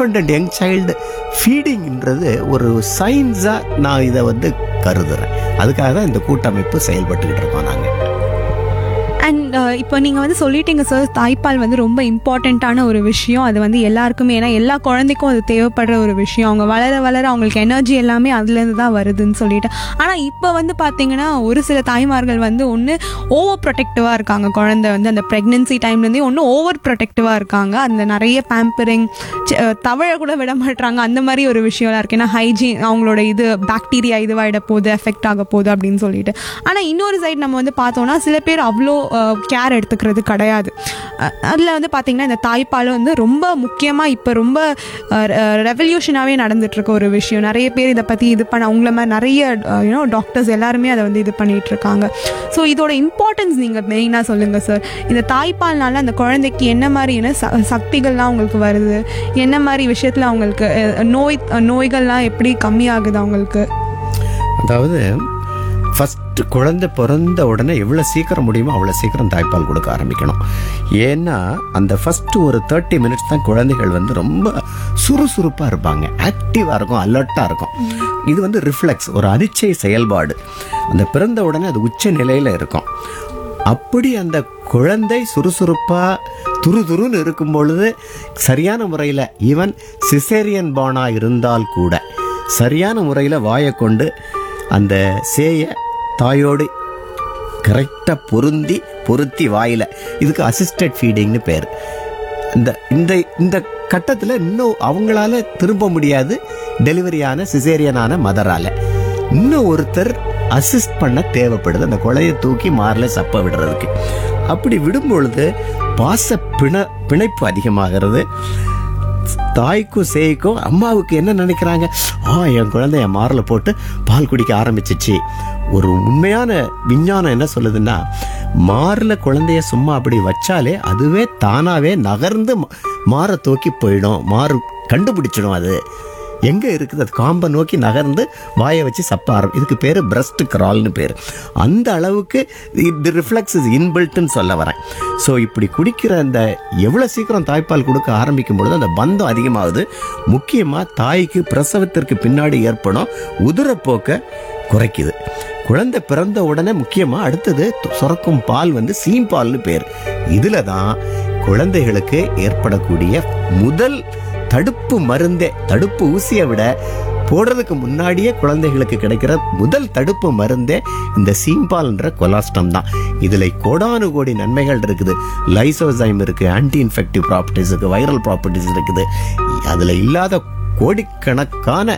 Infant and young child ஃபீடிங்ன்றது ஒரு சயின்ஸாக நான் இதை வந்து கருதுறேன் அதுக்காக தான் இந்த கூட்டமைப்பு செயல்பட்டுக்கிட்டு இருக்கோம் நாங்கள் அண்ட் இப்போ நீங்கள் வந்து சொல்லிட்டீங்க சார் தாய்ப்பால் வந்து ரொம்ப இம்பார்ட்டண்ட்டான ஒரு விஷயம் அது வந்து எல்லாருக்குமே ஏன்னா எல்லா குழந்தைக்கும் அது தேவைப்படுற ஒரு விஷயம் அவங்க வளர வளர அவங்களுக்கு எனர்ஜி எல்லாமே அதுலேருந்து தான் வருதுன்னு சொல்லிட்டு ஆனால் இப்போ வந்து பார்த்தீங்கன்னா ஒரு சில தாய்மார்கள் வந்து ஒன்று ஓவர் ப்ரொடெக்டிவாக இருக்காங்க குழந்தை வந்து அந்த ப்ரெக்னென்சி டைம்லேருந்தே ஒன்று ஓவர் ப்ரொடெக்டிவாக இருக்காங்க அந்த நிறைய பேம்பரிங் தவழ கூட விட மாட்டாங்க அந்த மாதிரி ஒரு விஷயம்லாம் இருக்குது ஏன்னா ஹைஜீன் அவங்களோட இது பாக்டீரியா இதுவாகிட போகுது எஃபெக்ட் ஆக போகுது அப்படின்னு சொல்லிட்டு ஆனால் இன்னொரு சைடு நம்ம வந்து பார்த்தோம்னா சில பேர் அவ்வளோ கேர் எடுத்துக்கிறது கிடையாது அதில் வந்து பார்த்திங்கன்னா இந்த தாய்ப்பால் வந்து ரொம்ப முக்கியமாக இப்போ ரொம்ப ரெவல்யூஷனாகவே நடந்துட்டுருக்க ஒரு விஷயம் நிறைய பேர் இதை பற்றி இது பண்ண அவங்கள மாதிரி நிறைய யூனோ டாக்டர்ஸ் எல்லாருமே அதை வந்து இது பண்ணிகிட்டு இருக்காங்க ஸோ இதோட இம்பார்ட்டன்ஸ் நீங்கள் மெயினாக சொல்லுங்கள் சார் இந்த தாய்ப்பால்னால அந்த குழந்தைக்கு என்ன மாதிரியான ச சக்திகள்லாம் அவங்களுக்கு வருது என்ன மாதிரி விஷயத்தில் அவங்களுக்கு அஹ், நோய் நோய்கள்லாம் எப்படி கம்மியாகுது அவங்களுக்கு அதாவது ஃபஸ்ட்டு குழந்தை பிறந்த உடனே எவ்வளோ சீக்கிரம் முடியுமோ அவ்வளோ சீக்கிரம் தாய்ப்பால் கொடுக்க ஆரம்பிக்கணும் ஏன்னா அந்த ஃபஸ்ட்டு ஒரு தேர்ட்டி மினிட்ஸ் தான் குழந்தைகள் வந்து ரொம்ப சுறுசுறுப்பாக இருப்பாங்க ஆக்டிவாக இருக்கும் அலர்ட்டாக இருக்கும் இது வந்து ரிஃப்ளெக்ஸ் ஒரு அனிச்சை செயல்பாடு அந்த பிறந்த உடனே அது உச்ச நிலையில் இருக்கும் அப்படி அந்த குழந்தை சுறுசுறுப்பா துருதுருன்னு இருக்கும் பொழுது சரியான முறையில் ஈவன் சிசேரியன் பானா இருந்தால் கூட சரியான முறையில் வாயை கொண்டு அந்த சேயை தாயோடு கரெக்டாக பொருந்தி பொருத்தி வாயில் இதுக்கு அசிஸ்டட் ஃபீடிங்னு பேர் இந்த இந்த இந்த கட்டத்தில் இன்னும் அவங்களால திரும்ப முடியாது டெலிவரியான சிசேரியனான மதரால இன்னும் ஒருத்தர் அசிஸ்ட் பண்ண தேவைப்படுது அந்த குழைய தூக்கி மார்ல சப்ப விடுறதுக்கு அப்படி விடும் பொழுது பாச பிண பிணைப்பு அதிகமாகிறது தாய்க்கும் சேய்க்கும் அம்மாவுக்கு என்ன நினைக்கிறாங்க ஆ என் குழந்தை என் மாரில் போட்டு பால் குடிக்க ஆரம்பிச்சிச்சு ஒரு உண்மையான விஞ்ஞானம் என்ன சொல்லுதுன்னா மாரில் குழந்தைய சும்மா அப்படி வச்சாலே அதுவே தானாவே நகர்ந்து ம- மாரை தூக்கி போயிடும் மாறு கண்டுபிடிச்சிடும் அது எங்க இருக்குது அது காம்பை நோக்கி நகர்ந்து வாயை வச்சு சப்ப ஆரம்பி இதுக்கு பேர் பிரஸ்ட் கிரால்னு பேர் அந்த அளவுக்கு இது ரிஃப்ளெக்ஸ் இஸ் இன்பில்ட்னு சொல்ல வரேன் ஸோ இப்படி குடிக்கிற அந்த எவ்வளோ சீக்கிரம் தாய்ப்பால் கொடுக்க ஆரம்பிக்கும் பொழுது அந்த பந்தம் அதிகமாகுது முக்கியமாக தாய்க்கு பிரசவத்திற்கு பின்னாடி ஏற்படும் உதிரப்போக்கை குறைக்குது குழந்தை பிறந்த உடனே முக்கியமாக அடுத்தது சுரக்கும் பால் வந்து சீம்பால்னு பேர் இதில் தான் குழந்தைகளுக்கு ஏற்படக்கூடிய முதல் தடுப்பு மருந்தே தடுப்பு ஊசியை விட போடுறதுக்கு முன்னாடியே குழந்தைகளுக்கு கிடைக்கிற முதல் தடுப்பு மருந்தே இந்த சீம்பால்ன்ற கொலாஸ்டம் தான் இதுல கோடானு கோடி நன்மைகள் இருக்குது லைசோசைம் இருக்கு ஆன்டி இன்ஃபெக்டிவ் ப்ராப்பர்ட்டிஸ் இருக்கு வைரல் ப்ராப்பர்ட்டிஸ் இருக்குது அதுல இல்லாத கோடிக்கணக்கான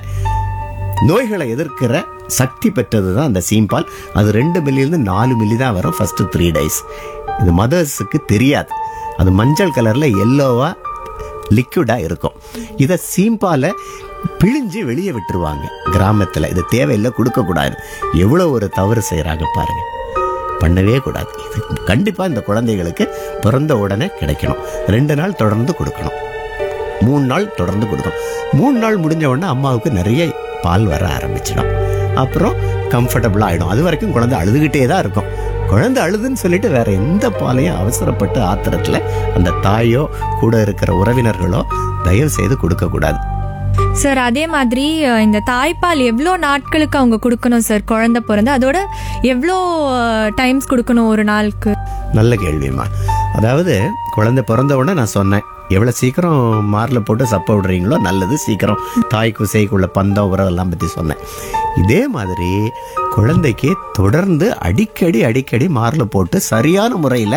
நோய்களை எதிர்க்கிற சக்தி பெற்றது தான் அந்த சீம்பால் அது ரெண்டு மில்லியிலிருந்து நாலு மில்லி தான் வரும் ஃபர்ஸ்ட் த்ரீ டேஸ் இது மதர்ஸுக்கு தெரியாது அது மஞ்சள் கலர்ல எல்லோவா லிக்விடா இருக்கும் இதை சீம்பாலை பிழிஞ்சு வெளியே விட்டுருவாங்க கிராமத்துல இது தேவையில்லை கொடுக்க கூடாது எவ்வளவு ஒரு தவறு செய்றாங்க பாருங்க பண்ணவே கூடாது இது கண்டிப்பா இந்த குழந்தைகளுக்கு பிறந்த உடனே கிடைக்கணும் ரெண்டு நாள் தொடர்ந்து கொடுக்கணும் மூணு நாள் தொடர்ந்து கொடுக்கணும் மூணு நாள் முடிஞ்ச உடனே அம்மாவுக்கு நிறைய பால் வர ஆரம்பிச்சிடும் அப்புறம் கம்ஃபர்டபுளாக ஆகிடும் அது வரைக்கும் குழந்தை அழுதுகிட்டே தான் இருக்கும் குழந்தை அழுதுன்னு சொல்லிட்டு வேற எந்த பாலையும் அவசரப்பட்டு ஆத்திரத்தில் அந்த தாயோ கூட இருக்கிற உறவினர்களோ தயவு செய்து கொடுக்கக்கூடாது சார் அதே மாதிரி அஹ், இந்த தாய்ப்பால் எவ்வளோ நாட்களுக்கு அவங்க கொடுக்கணும் சார் குழந்தை பிறந்து அதோட எவ்வளோ டைம்ஸ் கொடுக்கணும் ஒரு நாளுக்கு நல்ல கேள்விம்மா அதாவது குழந்தை பிறந்த உடனே நான் சொன்னேன் எவ்வளோ சீக்கிரம் மாரில் போட்டு சப்ப விடுறீங்களோ நல்லது சீக்கிரம் தாய்க்கு சேய்க்குள்ள பந்தம் உறவெல்லாம் பற்றி சொன்னேன் இதே மாதிரி குழந்தைக்கு தொடர்ந்து அடிக்கடி அடிக்கடி மாரில் போட்டு சரியான முறையில்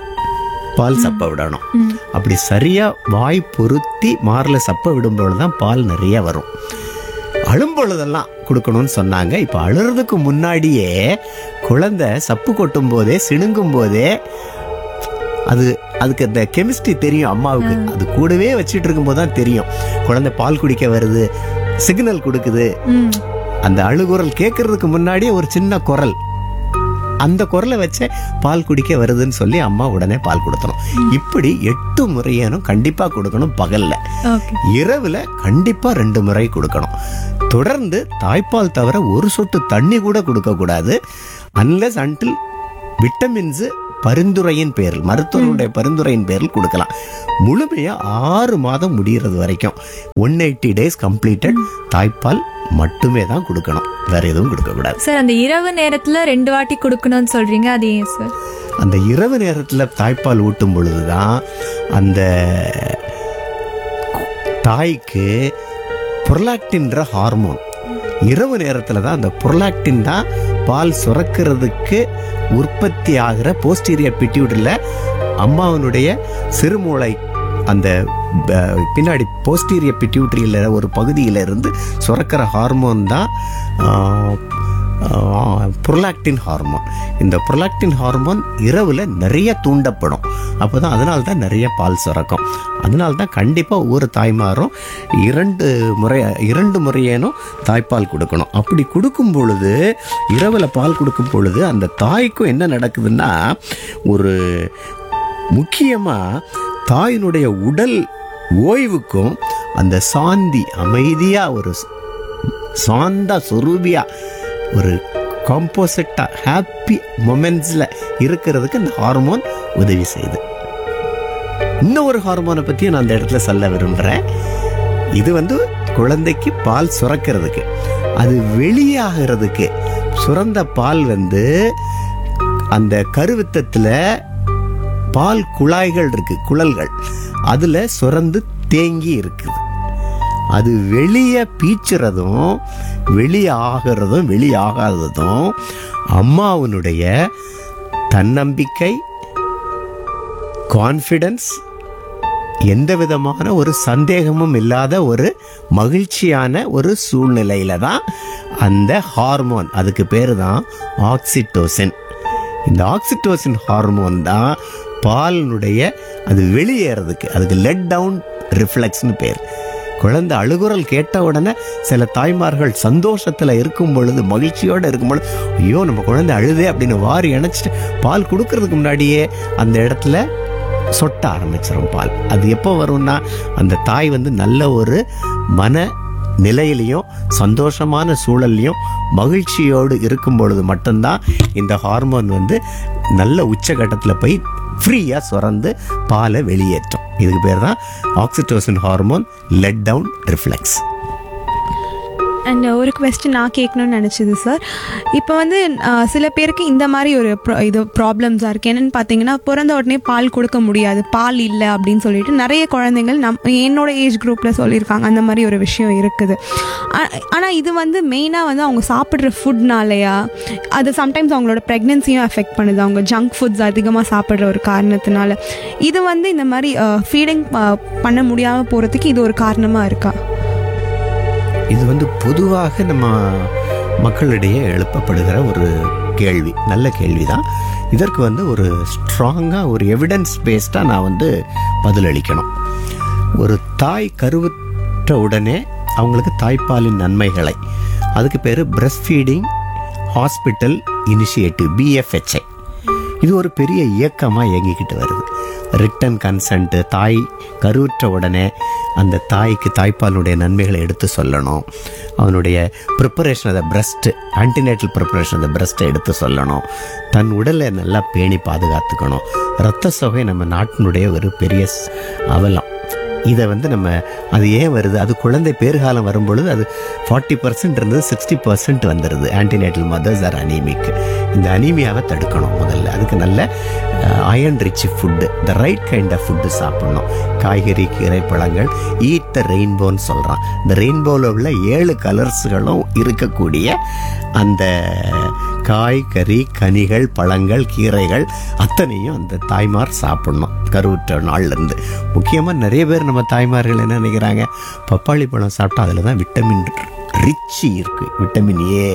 பால் சப்ப விடணும் அப்படி சரியா வாய் பொருத்தி மாரில் சப்ப விடும்பொழுது தான் பால் நிறைய வரும் அழும் பொழுதெல்லாம் கொடுக்கணும்னு சொன்னாங்க இப்போ அழுறதுக்கு முன்னாடியே குழந்தை சப்பு கொட்டும் போதே சிணுங்கும் போதே அது அதுக்கு அந்த கெமிஸ்ட்ரி தெரியும் அம்மாவுக்கு அது கூடவே வச்சிட்டு இருக்கும்போது தான் தெரியும் குழந்தை பால் குடிக்க வருது சிக்னல் கொடுக்குது அந்த அழுகுரல் கேட்கறதுக்கு முன்னாடியே ஒரு சின்ன குரல் அந்த குரலை வச்சே பால் குடிக்க வருதுன்னு சொல்லி அம்மா உடனே பால் கொடுத்தணும் இப்படி எட்டு முறையேனும் கண்டிப்பா கொடுக்கணும் பகல்ல ஓகே இரவுல கண்டிப்பா ரெண்டு முறை கொடுக்கணும் தொடர்ந்து தாய்ப்பால் தவிர ஒரு சொட்டு தண்ணி கூட கொடுக்க கூடாது அன்லஸ் அன்டில் விட்டமின்ஸ் பரிந்துரையின் பேரில் மருத்துவருடைய பரிந்துரையின் பேரில் கொடுக்கலாம் முழுமையா ஆறு மாதம் முடிகிறது வரைக்கும் ஒன் எயிட்டி டேஸ் கம்ப்ளீட்டட் தாய்ப்பால் மட்டுமே தான் கொடுக்கணும் வேற எதுவும் கொடுக்கக்கூடாது சார் அந்த இரவு நேரத்துல ரெண்டு வாட்டி கொடுக்கணும்னு சொல்றீங்க அது ஏன் சார் அந்த இரவு நேரத்தில் தாய்ப்பால் ஊட்டும் பொழுதுதான் அந்த தாய்க்கு புரலாக்டின்ற ஹார்மோன் இரவு நேரத்தில் தான் அந்த புரலாக்டின் தான் பால் சுரக்கிறதுக்கு உற்பத்தி ஆகிற போஸ்டீரியர் பிட்யூட்டில் அம்மாவனுடைய சிறுமூளை அந்த ப- பின்னாடி போஸ்டீரியர் பிட்யூட்ரியில் ஒரு பகுதியில இருந்து சுரக்கிற ஹார்மோன் தான் புரலாக்டின் ஹார்மோன் இந்த புரலாக்டின் ஹார்மோன் இரவில் நிறைய தூண்டப்படும் அப்போ தான் அதனால தான் நிறைய பால் சுரக்கும் அதனால தான் கண்டிப்பாக ஒவ்வொரு தாய்மாரும் இரண்டு முறை இரண்டு முறையேனும் தாய்ப்பால் கொடுக்கணும் அப்படி கொடுக்கும் பொழுது இரவில் பால் கொடுக்கும் பொழுது அந்த தாய்க்கும் என்ன நடக்குதுன்னா ஒரு முக்கியமாக தாயினுடைய உடல் ஓய்வுக்கும் அந்த சாந்தி அமைதியா ஒரு ஸ்- சாந்தா சொரூபியா ஒரு காம்போசிட்டா ஹாப்பி மொமெண்ட்ஸ்ல இருக்கிறதுக்கு இந்த ஹார்மோன் உதவி செய்யுது இன்னும் ஒரு ஹார்மோனை பத்தியும் நான் அந்த இடத்துல சொல்ல விரும்புறேன் இது வந்து குழந்தைக்கு பால் சுரக்கிறதுக்கு அது வெளியாகிறதுக்கு சுரந்த பால் வந்து அந்த கருவித்தத்துல பால் குழாய்கள் இருக்கு குழல்கள் அதுல சுரந்து தேங்கி இருக்குது அது வெளியே பீச்சுறதும் வெளியாகிறதும் வெளியாகாததும் அம்மாவனுடைய தன்னம்பிக்கை கான்ஃபிடன்ஸ் எந்த விதமான ஒரு சந்தேகமும் இல்லாத ஒரு மகிழ்ச்சியான ஒரு சூழ்நிலையில தான் அந்த ஹார்மோன் அதுக்கு பேர் தான் ஆக்சிடோசின் இந்த ஆக்சிடோசின் ஹார்மோன் தான் பாலினுடைய அது வெளியேறதுக்கு அதுக்கு லெட் டவுன் ரிஃப்ளெக்ஸ்னு பேர் குழந்தை அழுகுரல் கேட்ட உடனே சில தாய்மார்கள் சந்தோஷத்துல இருக்கும் பொழுது மகிழ்ச்சியோட இருக்கும் பொழுது ஐயோ நம்ம குழந்தை அழுதே அப்படின்னு வாரி அணைச்சிட்டு பால் கொடுக்கறதுக்கு முன்னாடியே அந்த இடத்துல சொட்ட ஆரம்பிச்சிடும் பால் அது எப்போ வரும்னா அந்த தாய் வந்து நல்ல ஒரு மன நிலையிலையும் சந்தோஷமான சூழல்லையும் மகிழ்ச்சியோடு இருக்கும் பொழுது மட்டும்தான் இந்த ஹார்மோன் வந்து நல்ல உச்சகட்டத்தில் போய் ஃப்ரீயாக சுரந்து பாலை வெளியேற்றும் இதுக்கு பேர் தான் oxytocin hormone let down reflex and ஒரு கொஸ்டின் நான் கேட்கணும்னு நினச்சது சார் இப்போ வந்து ஆஹ், சில பேருக்கு இந்த மாதிரி ஒரு pro- இது ப்ராப்ளம்ஸாக இருக்குது என்னென்னு பார்த்தீங்கன்னா பிறந்த உடனே பால் கொடுக்க முடியாது பால் இல்லை அப்படின்னு சொல்லிட்டு நிறைய குழந்தைங்கள் நம் என்னோட ஏஜ் குரூப்பில் சொல்லியிருக்காங்க அந்த மாதிரி ஒரு விஷயம் இருக்குது ஆனால் இது வந்து மெயினாக வந்து அவங்க சாப்பிட்ற ஃபுட்னாலயா அது சம்டைம்ஸ் அவங்களோட ப்ரெக்னென்சியும் அஃபெக்ட் பண்ணுது அவங்க ஜங்க் ஃபுட்ஸ் அதிகமாக சாப்பிட்ற ஒரு காரணத்தினால இது வந்து இந்த மாதிரி ஃபீடிங் பண்ண முடியாமல் போகிறதுக்கு இது ஒரு காரணமாக இருக்கா இது வந்து பொதுவாக நம்ம மக்களிடையே எழுப்பப்படுகிற ஒரு கேள்வி நல்ல கேள்வி தான் இதற்கு வந்து ஒரு ஸ்ட்ராங்காக ஒரு எவிடன்ஸ் பேஸ்டாக நான் வந்து பதிலளிக்கணும் ஒரு தாய் கருவுற்ற உடனே அவங்களுக்கு தாய்ப்பாலின் நன்மைகளை அதுக்கு பேர் breast feeding hospital initiative BFHI இது ஒரு பெரிய இயக்கமாக இயங்கிக்கிட்டு வருது ரிட்டன் கன்சன்ட் தாய் கருவுற்ற உடனே அந்த தாய்க்கு தாய்ப்பாலுடைய நன்மைகளை எடுத்து சொல்லணும் அவனுடைய ப்ரிப்பரேஷன் அதை பிரஸ்ட் ஆன்டினேட்டல் ப்ரிப்பரேஷன் அந்த பிரஸ்ட்டை எடுத்து சொல்லணும் தன் உடலை நல்லா பேணி பாதுகாத்துக்கணும் இரத்த சோகை நம்ம நாட்டினுடைய ஒரு பெரிய ஸ்- அவலம் இதை வந்து நம்ம அது ஏன் வருது அது குழந்தை பேறுகாலம் வரும்பொழுது அது ஃபார்ட்டி பர்சன்ட் இருந்தது சிக்ஸ்டி பர்சன்ட் வந்துடுது ஆன்டினேட்டல் மதர்ஸ் ஆர் அனீமிக் இந்த அனீமியாவை தடுக்கணும் முதல்ல அதுக்கு நல்ல iron rich food the right kind of food சாப்பிடணும் காய்கறி கீரை பழங்கள் ஈட் த ரெயின்போன்னு சொல்கிறான் இந்த ரெயின்போவில் உள்ள ஏழு கலர்ஸ்களும் இருக்கக்கூடிய அந்த காய் கறி கனிகள் பழங்கள் கீரைகள் அத்தனையும் அந்த தாய்மார் சாப்பிடணும் கருவுற்ற நாள்ல இருந்து முக்கியமாக நிறைய பேர் நம்ம தாய்மார்கள் என்ன நினைக்கிறாங்க பப்பாளி பழம் சாப்பிட்டா அதில் தான் விட்டமின் ரிச் இருக்கு விட்டமின் ஏ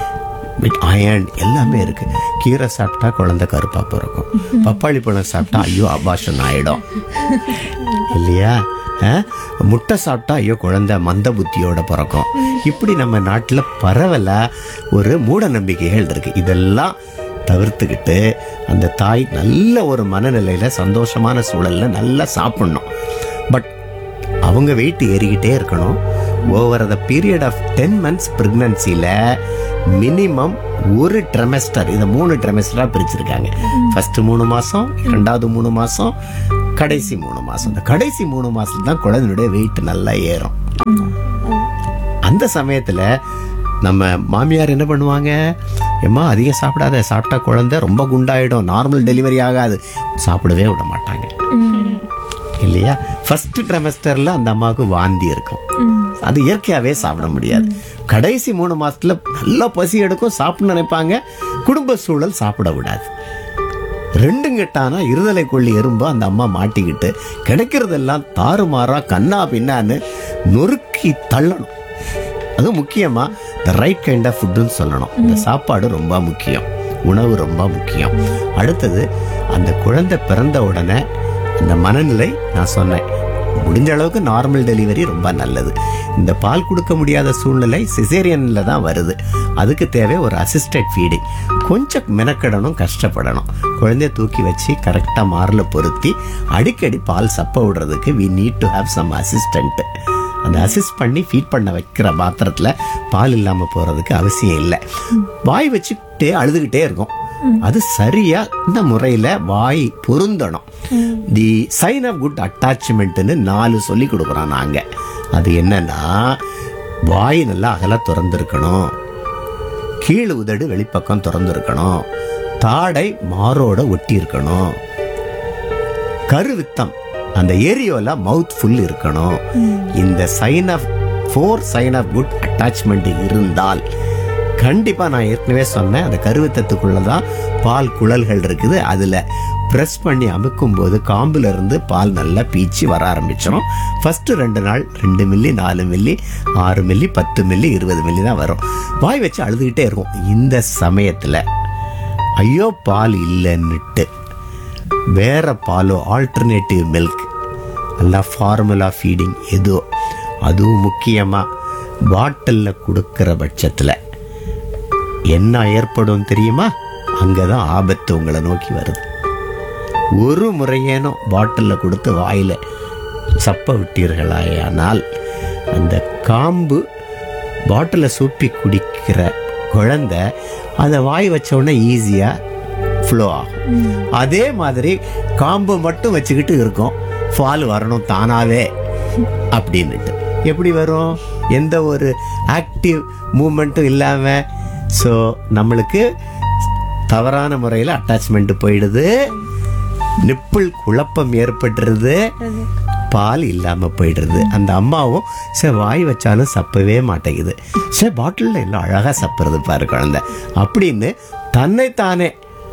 அயன் எல்லாமே இருக்கு கீரை சாப்பிட்டா குழந்தை கருப்பா பிறக்கும் பப்பாளி பழம் சாப்பிட்டா ஐயோ அபாஷன் ஆயிடும் இல்லையா அஹ்? முட்டை சாப்பிட்டா ஐயோ குழந்தை மந்த புத்தியோட பிறக்கும் இப்படி நம்ம நாட்டில் பரவலா ஒரு மூட நம்பிக்கைகள் இருக்கு இதெல்லாம் தவிர்த்துக்கிட்டு அந்த தாய் நல்ல ஒரு மனநிலையில சந்தோஷமான சூழல்ல நல்லா சாப்பிடணும் பட் அவங்க வெயிட் ஏறிக்கிட்டே இருக்கணும் over the period of ten months பிரெக்னன்சியில் மினிமம் ஒரு ட்ரெமெஸ்டர் இதை மூணு ட்ரெமெஸ்டராக பிரிச்சிருக்காங்க ஃபர்ஸ்ட் மூணு மாதம் ரெண்டாவது மூணு மாதம் கடைசி மூணு மாதம் இந்த கடைசி மூணு மாதத்துல தான் குழந்தையுடைய வெயிட் நல்லா ஏறும் அந்த சமயத்துல நம்ம மாமியார் என்ன பண்ணுவாங்க ஏம்மா அதிகம் சாப்பிடாத சாப்பிட்டா குழந்தை ரொம்ப குண்டாயிடும் நார்மல் டெலிவரி ஆகாது சாப்பிடவே விட மாட்டாங்க இல்லையா ஃபர்ஸ்ட் ட்ரெமஸ்டர்ல அந்த அம்மாவுக்கு வாந்தி இருக்கும் அது இயற்கையாவே சாப்பிட முடியாது கடைசி மூணு மாசத்துல நல்லா பசி எடுக்கும் சாப்பிட நினைப்பாங்க குடும்ப சூழல் சாப்பிட விடாது ரெண்டும் கெட்டானா இருதலை கொள்ளி எறும்பு அந்த அம்மா மாட்டிக்கிட்டு கிடைக்கிறதெல்லாம் தாறுமாறா கண்ணா பின்னான்னு நொறுக்கி தள்ளணும் அது முக்கியமா த ரைட் கைண்ட் ஆஃப் ஃபுட்டுன்னு சொல்லணும் இந்த சாப்பாடு ரொம்ப முக்கியம் உணவு ரொம்ப முக்கியம் அடுத்தது அந்த குழந்தை பிறந்த உடனே அந்த மனநிலை நான் சொன்னேன் முடிஞ்ச அளவுக்கு நார்மல் டெலிவரி ரொம்ப நல்லது இந்த பால் கொடுக்க முடியாத சூழ்நிலை சிசேரியன்ல தான் வருது அதுக்கு தேவை ஒரு அசிஸ்டட் ஃபீடிங் கொஞ்சம் மெனக்கெடணும் கஷ்டப்படணும் குழந்தைய தூக்கி வச்சு கரெக்டாக மாரில் பொருத்தி அடிக்கடி பால் சப்ப விடுறதுக்கு we need to have some assistant அந்த அசிஸ்ட் பண்ணி ஃபீட் பண்ண வைக்கிற பாத்திரத்துல பால் இல்லாம போறதுக்கு அவசியம் இல்லை வாய் வச்சுக்கிட்டே அழுதுகிட்டே இருக்கும் அது சரியா இந்த முறையில வாய் பொருந்தணும் தி சைன் ஆஃப் குட் அட்டாச்மெண்ட்னு நாலு சொல்லி கொடுக்குறோம் நாங்க அது என்னன்னா வாய் நல்லா அகல திறந்திருக்கணும் கீழ் உதடு வெளிப்பக்கம் திறந்திருக்கணும் தாடை மாரோட ஒட்டி இருக்கணும் கருவித்தம் அந்த ஏரியோல மவுத் ஃபுல் இருக்கணும் இந்த sign of four sign of good attachment இருந்தால் கண்டிப்பா நான் ஏற்கனவே சொன்னேன் அந்த கருவித்தத்துக்குள்ள தான் பால் குழல்கள் இருக்குது அதுல பிரஸ் பண்ணி அமுக்கும் போது காம்புல இருந்து பால் நல்லா பீச்சி வர ஆரம்பிச்சிடும் ஃபர்ஸ்ட் ரெண்டு நாள் ரெண்டு மில்லி நாலு மில்லி ஆறு மில்லி பத்து மில்லி இருபது மில்லி தான் வரும் வாய் வச்சு அழுதுகிட்டே இருக்கும் இந்த சமயத்துல ஐயோ பால் இல்லைன்னுட்டு வேற பாலோ ஆல்டர்னேட்டிவ் மில்க் அல்ல ஃபார்முலா ஃபீடிங் ஏதோ அதுவும் முக்கியமாக பாட்டிலில் கொடுக்கிற பட்சத்தில் என்ன ஏற்படும் தெரியுமா அங்கே தான் ஆபத்து உங்களை நோக்கி வருது ஒரு முறையேனும் பாட்டிலில் கொடுத்து வாயில் சப்ப விட்டீர்களாயானால் அந்த காம்பு பாட்டிலில் சூப்பி குடிக்கிற குழந்தை அதை வாய் வச்ச உடனே ஈஸியாக ஃப்ளோ ஆகும் அதே மாதிரி காம்பு மட்டும் வச்சுக்கிட்டு இருக்கும் ஃபால் வரணும் தானாவே அப்படின்னுட்டு எப்படி வரும் எந்த ஒரு ஆக்டிவ் மூமெண்ட்டும் இல்லாமல் ஸோ நம்மளுக்கு தவறான முறையில் அட்டாச்மெண்ட் போயிடுது நிப்பிள் குழப்பம் ஏற்பட்டுருது பால் இல்லாம போயிடுறது அந்த அம்மாவும் சரி வாய் வச்சாலும் சப்பவே மாட்டேங்குது சரி பாட்டிலில் எல்லாம் அழகா சப்புறது பாரு குழந்தை அப்படின்னு தன்னைத்தானே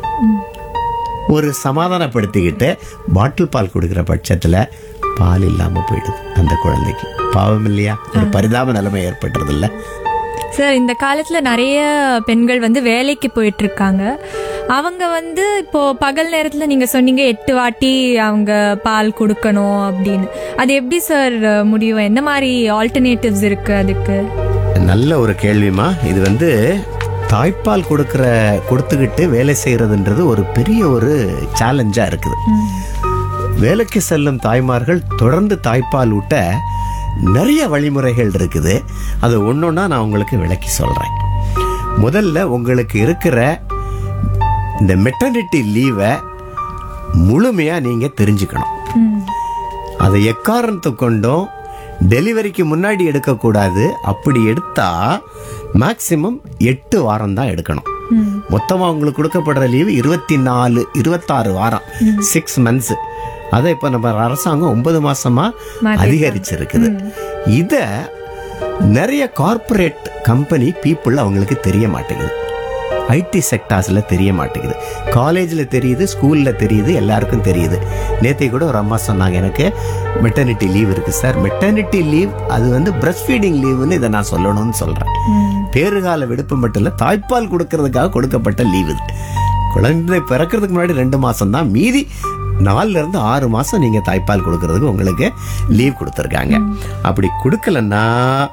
ஒரு சமாதானப்படுத்திக்கிட்டு பாட்டில் பால் கொடுக்குற பட்சத்துல பால் இல்லாம போயிடுது அந்த குழந்தைக்கு பாவம் இல்லையா ஒரு பரிதாப நிலைமை ஏற்பட்டுறது இல்ல சார் இந்த காலத்துல நிறைய பெண்கள் வந்து வேலைக்கு போயிட்டு இருக்காங்க அவங்க வந்து இப்போ பகல் நேரத்துல நீங்க சொன்னீங்க எட்டு வாட்டி அவங்க பால் கொடுக்கணும் அப்படின்னு அது எப்படி சார் முடியும் என்ன மாதிரி ஆல்டர்னேட்டிவ்ஸ் இருக்கு அதுக்கு நல்ல ஒரு கேள்விமா இது வந்து தாய்ப்பால் கொடுக்கிற கொடுத்துக்கிட்டு வேலை செய்யறதுன்றது ஒரு பெரிய ஒரு சேலஞ்சா இருக்குது வேலைக்கு செல்லும் தாய்மார்கள் தொடர்ந்து தாய்ப்பால் ஊட்ட நிறைய வழிமுறைகள் இருக்குது அது ஒன்றொன்னா நான் உங்களுக்கு விளக்கி சொல்றேன் முதல்ல உங்களுக்கு இருக்கிற இந்த மெட்டர்னிட்டி லீவை முழுமையா நீங்க தெரிஞ்சுக்கணும் அதை எக்காரணத்தை கொண்டும் டெலிவரிக்கு முன்னாடி எடுக்கக்கூடாது அப்படி எடுத்தா மேக்சிமம் எட்டு வாரம் தான் எடுக்கணும் மொத்தமா உங்களுக்கு கொடுக்கப்படுற லீவு இருபத்தி நாலு இருபத்தாறு வாரம் சிக்ஸ் மந்த்ஸ் அதை இப்ப நம்ம அரசாங்கம் ஒன்பது மாசமா அதிகரிச்சிருக்குது இத நிறைய கார்ப்பரேட் கம்பெனி பீப்புள் அவங்களுக்கு தெரிய மாட்டேங்குது ஐடி செக்டார்ஸ்ல தெரிய மாட்டேங்குது காலேஜில் தெரியுது ஸ்கூலில் தெரியுது எல்லாருக்கும் தெரியுது நேற்றை கூட ஒரு அம்மா சொன்னாங்க எனக்கு மெட்டர்னிட்டி லீவ் இருக்கு சார் மெட்டர்னிட்டி லீவ் அது வந்து பிரஸ்ட் ஃபீடிங் லீவுன்னு இதை நான் சொல்லணும்னு சொல்றேன் பேறுகால விடுப்பு மட்டும் இல்லை தாய்ப்பால் கொடுக்கறதுக்காக கொடுக்கப்பட்ட லீவ் இது குழந்தை பிறக்கிறதுக்கு முன்னாடி ரெண்டு மாசம் தான் மீதி நாலுல இருந்து ஆறு மாசம் நீங்க தாய்ப்பால் கொடுக்கறதுக்கு உங்களுக்கு லீவ் கொடுத்துருக்காங்க அப்படி கொடுக்கலன்னா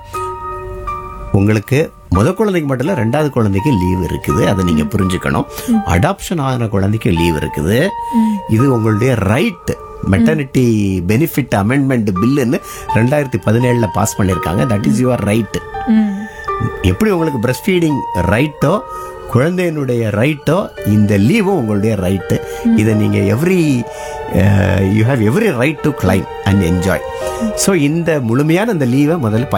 உங்களுக்கு முத குழந்தைக்கு மட்டும் இல்ல ரெண்டாவது குழந்தைக்கு லீவ் இருக்குது அதை நீங்க புரிஞ்சுக்கணும் அடாப்ஷன் ஆன குழந்தைக்கு லீவ் இருக்குது இது உங்களுடைய ரைட் மெட்டர்னிட்டி பெனிஃபிட் அமெண்ட்மெண்ட் பில்லுன்னு ரெண்டாயிரத்தி பதினேழுல பாஸ் பண்ணியிருக்காங்க தட் இஸ் யுவர் ரைட் ம் எப்படி உங்களுக்கு பிரஸ்ட் ஃபீடிங் ரைட்டோ குழந்தையினுடைய ரைட்டோ இந்த லீவும் உங்களுடைய ரைட்டு இதை நீங்கள் every you have every right to claim and enjoy so இந்த முழுமையான அந்த லீவை முதல்ல